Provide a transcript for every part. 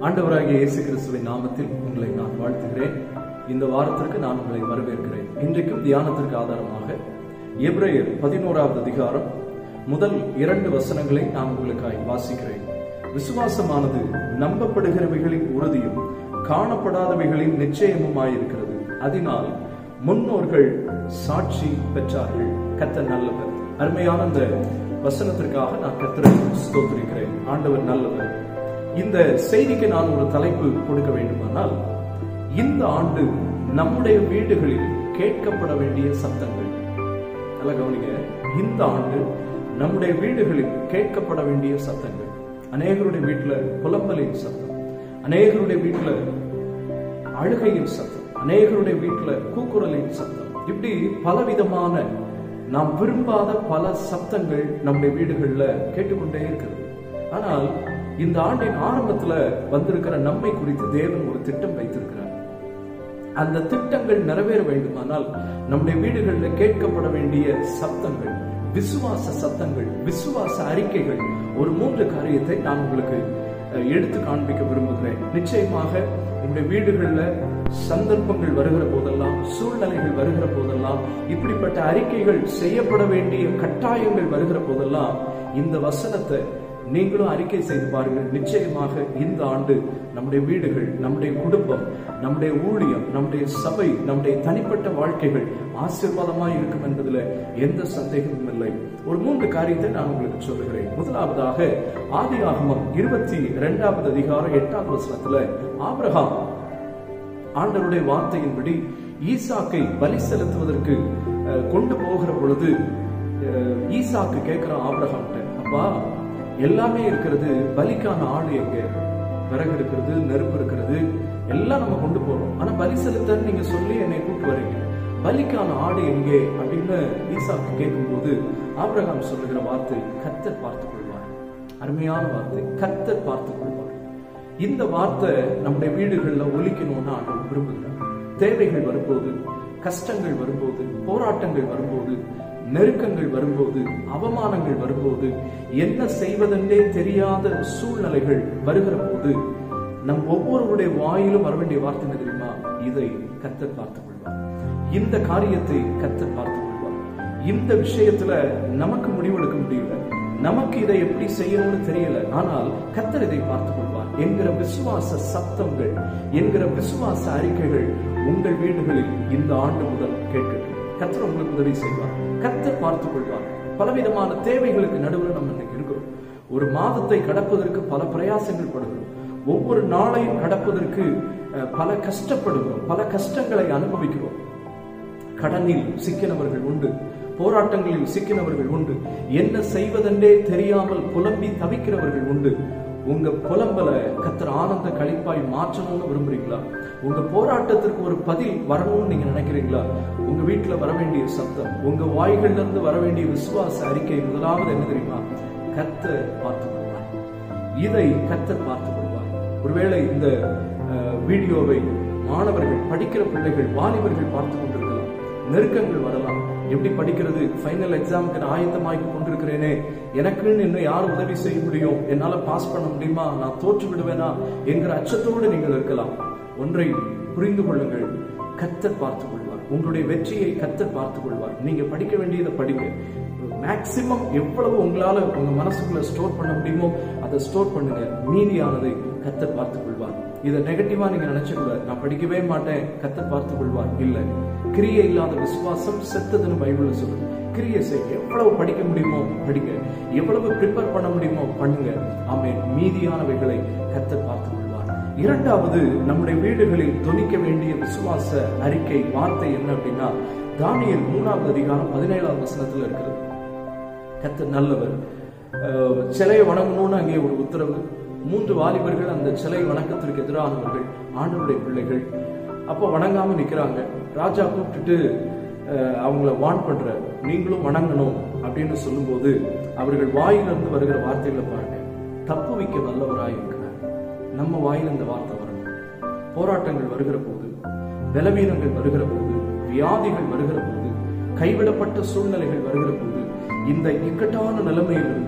ஆண்டவராகிய இயேசு கிறிஸ்துவின் நாமத்தில் உங்களை நான் வாழ்த்துகிறேன் இந்த வாரத்திற்கு நான் உங்களை வரவேற்கிறேன் இன்றைக்கும் தியானத்திற்கு ஆதாரமாக எப்ரேயர் பதினோராவது அதிகாரம் முதல் இரண்டு வசனங்களை நான் உங்களுக்காய் வாசிக்கிறேன் விசுவாசமானது நம்பப்படுகிறவைகளின் உறுதியும் காணப்படாதவைகளின் நிச்சயமுமாயிருக்கிறது அதனால் முன்னோர்கள் சாட்சி பெற்றார்கள் கத்த நல்லவர் அருமையான இந்த வசனத்திற்காக நான் கத்தரை ஸ்தோத்திரிக்கிறேன் ஆண்டவர் நல்லவர் இந்த செய்திக்கு நான் ஒரு தலைப்பு கொடுக்க வேண்டுமானால் இந்த ஆண்டு நம்முடைய வீடுகளில் கேட்கப்பட வேண்டிய சத்தங்கள் நல்லா கவனிங்க இந்த ஆண்டு நம்முடைய வீடுகளில் கேட்கப்பட வேண்டிய சத்தங்கள் அநேகருடைய வீட்டுல புலம்பலின் சத்தம் அநேகருடைய வீட்டுல அழுகையின் சத்தம் அநேகருடைய வீட்டுல கூக்குரலின் சத்தம் இப்படி பலவிதமான நாம் விரும்பாத பல சத்தங்கள் நம்முடைய வீடுகள்ல கேட்டுக்கொண்டே இருக்கிறது ஆனால் இந்த ஆண்டின் ஆரம்பத்துல வந்திருக்கிற நம்மை குறித்து தேவன் ஒரு திட்டம் வைத்திருக்கிறார் அந்த திட்டங்கள் நிறைவேற வேண்டுமானால் நம்முடைய வீடுகளில் கேட்கப்பட வேண்டிய சத்தங்கள் விசுவாச சத்தங்கள் விசுவாச அறிக்கைகள் ஒரு மூன்று காரியத்தை நான் உங்களுக்கு அஹ், எடுத்து காண்பிக்க விரும்புகிறேன் நிச்சயமாக நம்முடைய வீடுகளில் சந்தர்ப்பங்கள் வருகிற போதெல்லாம் சூழ்நிலைகள் வருகிற போதெல்லாம் இப்படிப்பட்ட அறிக்கைகள் செய்யப்பட வேண்டிய கட்டாயங்கள் வருகிற போதெல்லாம் இந்த வசனத்தை நீங்களும் அறிக்கை செய்து பாருங்கள் நிச்சயமாக இந்த ஆண்டு நம்முடைய வீடுகள் நம்முடைய குடும்பம் நம்முடைய ஊழியம் நம்முடைய சபை நம்முடைய தனிப்பட்ட வாழ்க்கைகள் ஆசீர்வாதமாய் இருக்கும் என்பதில் எந்த சந்தேகமும் இல்லை ஒரு மூன்று காரியத்தை நான் உங்களுக்கு சொல்லுகிறேன் முதலாவதாக ஆதி ஆகமம் இருபத்தி இரண்டாவது அதிகாரம் எட்டாவது வசனத்துல ஆபிரகாம் ஆண்டவருடைய வார்த்தையின்படி ஈசாக்கை பலி செலுத்துவதற்கு அஹ், கொண்டு போகிற பொழுது அஹ், ஈசாக்கு கேட்கிறான் ஆபிரகாம்கிட்ட அப்பா எல்லாமே இருக்கிறது பலிக்கான ஆடு எங்க விறகு இருக்கிறது நெருப்பு இருக்கிறது எல்லாம் நம்ம கொண்டு போறோம் ஆனா பலி செலுத்தன்னு நீங்க சொல்லி என்னை கூட்டு வரீங்க பலிக்கான ஆடு எங்கே அப்படின்னு ஈசாக்கு கேட்கும்போது ஆபிரகாம் சொல்லுகிற வார்த்தை கத்தர் பார்த்துக் கொள்வார் அருமையான வார்த்தை கத்தர் பார்த்துக் கொள்வார் இந்த வார்த்தை நம்முடைய வீடுகள்ல ஒலிக்கணும்னு ஆண்டவர் விரும்புகிறார் தேவைகள் வரும்போது கஷ்டங்கள் வரும்போது போராட்டங்கள் வரும்போது நெருக்கங்கள் வரும்போது அவமானங்கள் வரும்போது என்ன செய்வதென்றே தெரியாத சூழ்நிலைகள் வருகிற போது நம் ஒவ்வொருவருடைய வாயிலும் வர வேண்டிய வார்த்தை என்ன தெரியுமா இதை கத்தர் பார்த்துக் கொள்வார் இந்த காரியத்தை கத்தர் பார்த்துக் கொள்வார் இந்த விஷயத்துல நமக்கு முடிவெடுக்க முடியல நமக்கு இதை எப்படி செய்யணும்னு தெரியல ஆனால் கத்தர் இதை பார்த்துக் கொள்வார் என்கிற விசுவாச சத்தங்கள் என்கிற விசுவாச அறிக்கைகள் உங்கள் வீடுகளில் இந்த ஆண்டு முதல் கேட்கட்டும் கத்தர் உங்களுக்கு உதவி செய்வார் கத்தர் பார்த்துக் கொள்வார் பலவிதமான தேவைகளுக்கு நடுவில் நம்ம இன்னைக்கு இருக்கிறோம் ஒரு மாதத்தை கடப்பதற்கு பல பிரயாசங்கள் படுகிறோம் ஒவ்வொரு நாளையும் கடப்பதற்கு அஹ், பல கஷ்டப்படுகிறோம் பல கஷ்டங்களை அனுபவிக்கிறோம் கடனில் சிக்கினவர்கள் உண்டு போராட்டங்களில் சிக்கினவர்கள் உண்டு என்ன செய்வதென்றே தெரியாமல் புலம்பி தவிக்கிறவர்கள் உண்டு உங்க புலம்பல கத்தர் ஆனந்த கழிப்பாய் மாற்றணும்னு விரும்புறீங்களா உங்க போராட்டத்திற்கு ஒரு பதில் வரணும்னு நீங்க நினைக்கிறீங்களா உங்க வீட்டுல வர வேண்டிய சத்தம் உங்க வாய்கள்ல இருந்து வர வேண்டிய விசுவாச அறிக்கை முதலாவது என்ன தெரியுமா கத்தர் பார்த்துக் கொள்வார் இதை கத்தர் பார்த்துக் கொள்வார் ஒருவேளை இந்த அஹ், வீடியோவை மாணவர்கள் படிக்கிற பிள்ளைகள் வாலிபர்கள் பார்த்து கொண்டிருக்கலாம் நெருக்கங்கள் வரலாம் எப்படி படிக்கிறது ஃபைனல் எக்ஸாமுக்கு நான் ஆயத்தமாகி கொண்டிருக்கிறேனே எனக்குன்னு இன்னும் யார் உதவி செய்ய முடியும் என்னால பாஸ் பண்ண முடியுமா நான் தோற்று விடுவேனா என்கிற அச்சத்தோடு நீங்கள் இருக்கலாம் ஒன்றை புரிந்து கொள்ளுங்கள் கத்தர் பார்த்துக் கொள்வார் உங்களுடைய வெற்றியை கத்தர் பார்த்துக் கொள்வார் நீங்க படிக்க வேண்டியதை படிங்க மேக்சிமம் எவ்வளவு உங்களால உங்க மனசுக்குள்ள ஸ்டோர் பண்ண முடியுமோ அதை ஸ்டோர் பண்ணுங்க மீதியானதை கத்தர் பார்த்துக் கொள்வார் இதை நெகட்டிவா நீங்க நினைச்சக்கூடாது நான் படிக்கவே மாட்டேன் கத்தர் பார்த்துக் கொள்வார் இல்ல கிரியை இல்லாத விசுவாசம் செத்ததுன்னு பைபிள்ல சொல்லுது கிரியை செய்ய எவ்வளவு படிக்க முடியுமோ படிங்க எவ்வளவு ப்ரிப்பேர் பண்ண முடியுமோ பண்ணுங்க ஆமே மீதியானவைகளை கத்தர் பார்த்துக் கொள்வார் இரண்டாவது நம்முடைய வீடுகளில் தொனிக்க வேண்டிய விசுவாச அறிக்கை வார்த்தை என்ன அப்படின்னா தானியல் மூணாவது அதிகாரம் பதினேழாவது வசனத்துல இருக்கிறது கத்தர் நல்லவர் அஹ், சிலையை வணங்கணும்னு அங்கே ஒரு உத்தரவு மூன்று வாலிபர்கள் அந்த சிலை வணக்கத்திற்கு எதிரானவர்கள் ஆண்டவருடைய பிள்ளைகள் அப்போ வணங்காம நிக்கிறாங்க ராஜா கூப்பிட்டுட்டு அஹ், அவங்கள வான் பண்ற நீங்களும் வணங்கணும் அப்படின்னு சொல்லும்போது அவர்கள் வாயிலிருந்து வருகிற வார்த்தைகளை பாருங்க தப்பு வைக்க வல்லவராய் இருக்கிறார் நம்ம வாயில் இந்த வார்த்தை வரணும் போராட்டங்கள் வருகிற போது பலவீனங்கள் வருகிற போது வியாதிகள் வருகிற போது கைவிடப்பட்ட சூழ்நிலைகள் வருகிற போது இந்த இக்கட்டான நிலைமையிலிருந்து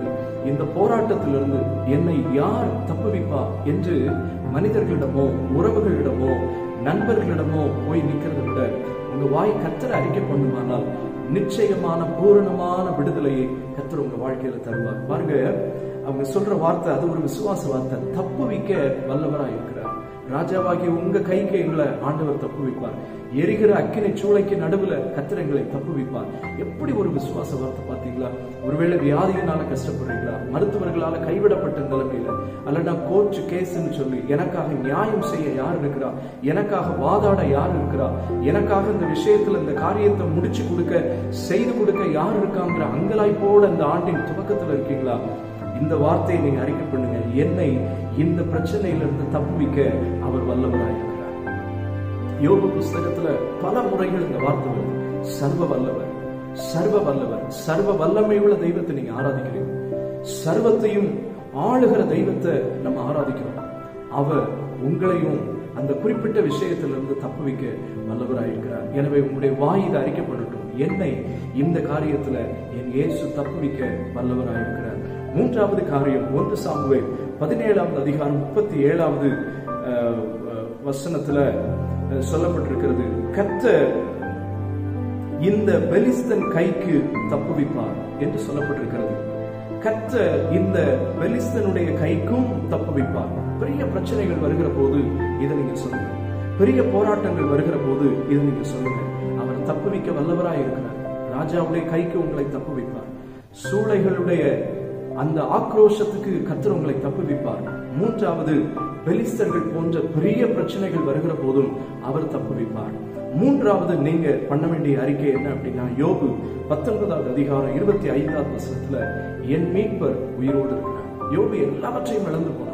இந்த போராட்டத்திலிருந்து என்னை யார் தப்புவிப்பா என்று மனிதர்களிடமோ உறவுகளிடமோ நண்பர்களிடமோ போய் நிக்கிறதை விட உங்க வாய் கத்தரை அறிக்கை பண்ணுமானால் நிச்சயமான பூரணமான விடுதலையை கத்தர் உங்க வாழ்க்கையில தருவார் பாருங்க அவங்க சொல்ற வார்த்தை அது ஒரு விசுவாச வார்த்தை தப்புவிக்க வல்லவராய் இருக்கிறார் ராஜாவாகிய உங்க கைக்கு எங்களை ஆண்டவர் தப்பு வைப்பார் எரிகிற அக்கினை சூளைக்கு நடுவுல கத்தர் எங்களை தப்பு வைப்பார் எப்படி ஒரு விசுவாச வார்த்தை பாத்தீங்களா ஒருவேளை வியாதியினால கஷ்டப்படுறீங்களா மருத்துவர்களால கைவிடப்பட்ட நிலைமையில அல்லனா கோர்ட் கேஸ்ன்னு சொல்லி எனக்காக நியாயம் செய்ய யார் இருக்கிறா எனக்காக வாதாட யார் இருக்கிறா எனக்காக இந்த விஷயத்துல இந்த காரியத்தை முடிச்சு கொடுக்க செய்து கொடுக்க யார் இருக்காங்கிற அங்கலாய்ப்போட இந்த ஆண்டின் துவக்கத்துல இருக்கீங்களா இந்த வார்த்தையை நீங்க அறிக்கை பண்ணுங்க என்னை இந்த பிரச்சனையிலிருந்து தப்புவிக்க அவர் வல்லவராயிருக்கிறார் யோக புஸ்தகத்துல பல முறைகள் இந்த வார்த்தை வருது சர்வ வல்லவர் சர்வ வல்லவர் சர்வ வல்லமை உள்ள தெய்வத்தை நீங்க ஆராதிக்கிறீங்க சர்வத்தையும் ஆளுகிற தெய்வத்தை நம்ம ஆராதிக்கிறோம் அவர் உங்களையும் அந்த குறிப்பிட்ட விஷயத்திலிருந்து தப்புவிக்க வல்லவராயிருக்கிறார் எனவே உங்களுடைய வாய் இதை அறிக்கப்படட்டும் என்னை இந்த காரியத்துல என் இயேசு தப்புவிக்க வல்லவராயிருக்கிறார் மூன்றாவது காரியம் ஒன்று சாமுவே பதினேழாவது அதிகாரம் முப்பத்தி ஏழாவது அஹ், அஹ், வசனத்துல அஹ், சொல்லப்பட்டிருக்கிறது கத்த இந்த பெலிஸ்தன் கைக்கு தப்புவிப்பார் என்று சொல்லப்பட்டிருக்கிறது கத்த இந்த பெலிஸ்தனுடைய கைக்கும் தப்புவிப்பார் பெரிய பிரச்சனைகள் வருகிற போது இதை நீங்க சொல்லுங்க பெரிய போராட்டங்கள் வருகிற போது இதை நீங்க சொல்லுங்க அவர் தப்புவிக்க வல்லவராய் இருக்கிறார் ராஜாவுடைய கைக்கு உங்களை தப்புவிப்பார் சூளைகளுடைய அந்த ஆக்ரோஷத்துக்கு கத்தர் உங்களை தப்புவிப்பார் மூன்றாவது பெலிஸ்தர்கள் போன்ற பெரிய பிரச்சனைகள் வருகிற போதும் அவர் தப்புவிப்பார் மூன்றாவது நீங்க பண்ண வேண்டிய அறிக்கை என்ன அப்படின்னா யோபு பத்தொன்பதாவது அதிகாரம் இருபத்தி ஐந்தாவது வசனத்துல என் மீட்பர் உயிரோடு இருக்கிறார் யோபு எல்லாவற்றையும் இழந்து போனான்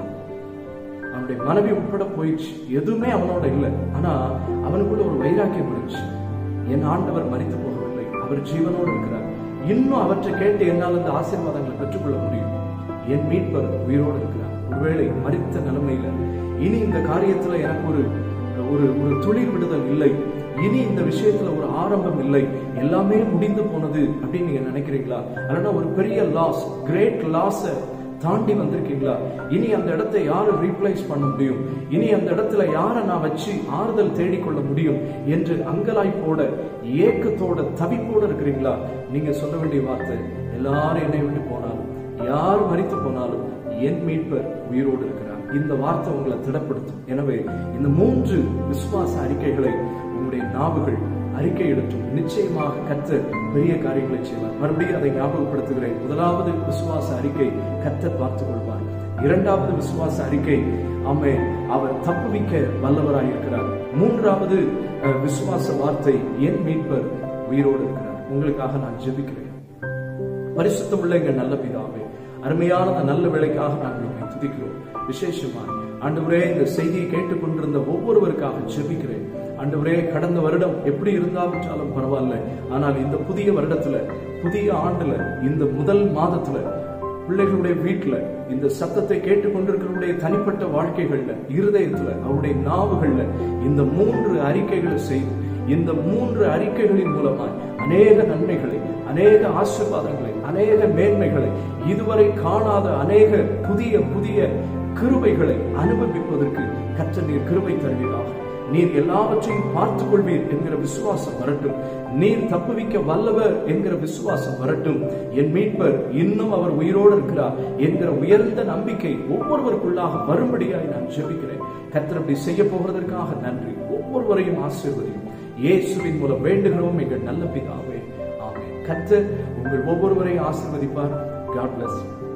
அவனுடைய மனைவி உட்பட போயிடுச்சு எதுவுமே அவனோட இல்லை ஆனா அவனுக்குள்ள ஒரு வைராக்கியம் இருந்துச்சு என் ஆண்டவர் மறித்து போகவில்லை அவர் ஜீவனோடு இருக்கிறார் இன்னும் அவற்றை கேட்டு என்னால் அந்த ஆசீர்வாதங்களை பெற்றுக்கொள்ள முடியும் என் மீட்பர் உயிரோடு இருக்கிறார் ஒருவேளை மறித்த நிலைமையில இனி இந்த காரியத்துல எனக்கு ஒரு ஒரு ஒரு துளிர் விடுதல் இல்லை இனி இந்த விஷயத்துல ஒரு ஆரம்பம் இல்லை எல்லாமே முடிந்து போனது அப்படின்னு நீங்க நினைக்கிறீங்களா அதனால ஒரு பெரிய லாஸ் கிரேட் லாஸ தாண்டி வந்திருக்கீங்களா இனி அந்த இடத்தை யாரு ரீப்ளேஸ் பண்ண முடியும் இனி அந்த இடத்துல யாரை நான் வச்சு ஆறுதல் தேடிக்கொள்ள முடியும் என்று அங்கலாய்ப்போட ஏக்கத்தோட தவிப்போட இருக்கிறீங்களா நீங்க சொல்ல வேண்டிய வார்த்தை எல்லாரும் என்னை விட்டு போனாலும் யார் மறித்து போனாலும் என் மீட்பர் உயிரோடு இருக்கிறார் இந்த வார்த்தை உங்களை திடப்படுத்தும் எனவே இந்த மூன்று விசுவாச அறிக்கைகளை உங்களுடைய நாவுகள் அறிக்கை எடுத்தும் நிச்சயமாக கத்தர் பெரிய காரியங்களை செய்வார் மறுபடியும் அதை ஞாபகப்படுத்துகிறேன் முதலாவது விசுவாச அறிக்கை கத்தர் பார்த்துக் கொள்வார் இரண்டாவது விசுவாச அறிக்கை அம்மே அவர் தப்புவிக்க வல்லவராய் இருக்கிறார் மூன்றாவது அஹ், விசுவாச வார்த்தை என் மீட்பர் உயிரோடு இருக்கிறார் உங்களுக்காக நான் ஜெபிக்கிறேன் பரிசுத்தமுள்ள எங்க நல்ல பிதாவே அருமையான அந்த நல்ல வேலைக்காக நாங்கள் உண்மை துதிக்கிறோம் விசேஷமா ஆண்டவரே இந்த செய்தியை கேட்டுக்கொண்டிருந்த ஒவ்வொருவருக்காக ஜெபிக்கிறேன் ஆண்டவரே கடந்த வருடம் எப்படி இருந்தாலும் பரவாயில்ல ஆனால் இந்த புதிய வருடத்துல புதிய ஆண்டுல இந்த முதல் மாதத்துல பிள்ளைகளுடைய வீட்டுல இந்த சத்தத்தை கேட்டுக்கொண்டிருக்கிறவருடைய தனிப்பட்ட வாழ்க்கைகள்ல இருதயத்துல அவருடைய நாவுகள்ல இந்த மூன்று அறிக்கைகளை செய்து இந்த மூன்று அறிக்கைகளின் மூலமாய் அநேக நன்மைகளை அநேக ஆசீர்வாதங்களை அநேக மேன்மைகளை இதுவரை காணாத அநேக புதிய புதிய கிருபைகளை அனுபவிப்பதற்கு கற்ற நீர் கிருபை தருவீராக நீர் எல்லாவற்றையும் பார்த்துக் கொள்வீர் என்கிற விசுவாசம் வரட்டும் நீர் தப்புவிக்க வல்லவர் என்கிற விசுவாசம் வரட்டும் என் மீட்பர் இன்னும் அவர் உயிரோடு இருக்கிறார் என்கிற உயர்ந்த நம்பிக்கை ஒவ்வொருவருக்குள்ளாக வரும்படியாய் நான் ஜெபிக்கிறேன் கர்த்தர் அப்படி செய்ய போகிறதற்காக நன்றி ஒவ்வொருவரையும் ஆசீர்வதியும் இயேசுவின் மூலம் வேண்டுகிறோம் எங்கள் நல்ல பிதாவே ஆமென் கர்த்தர் உங்கள் ஒவ்வொருவரையும் ஆசீர்வதிப்பார் காட் bless you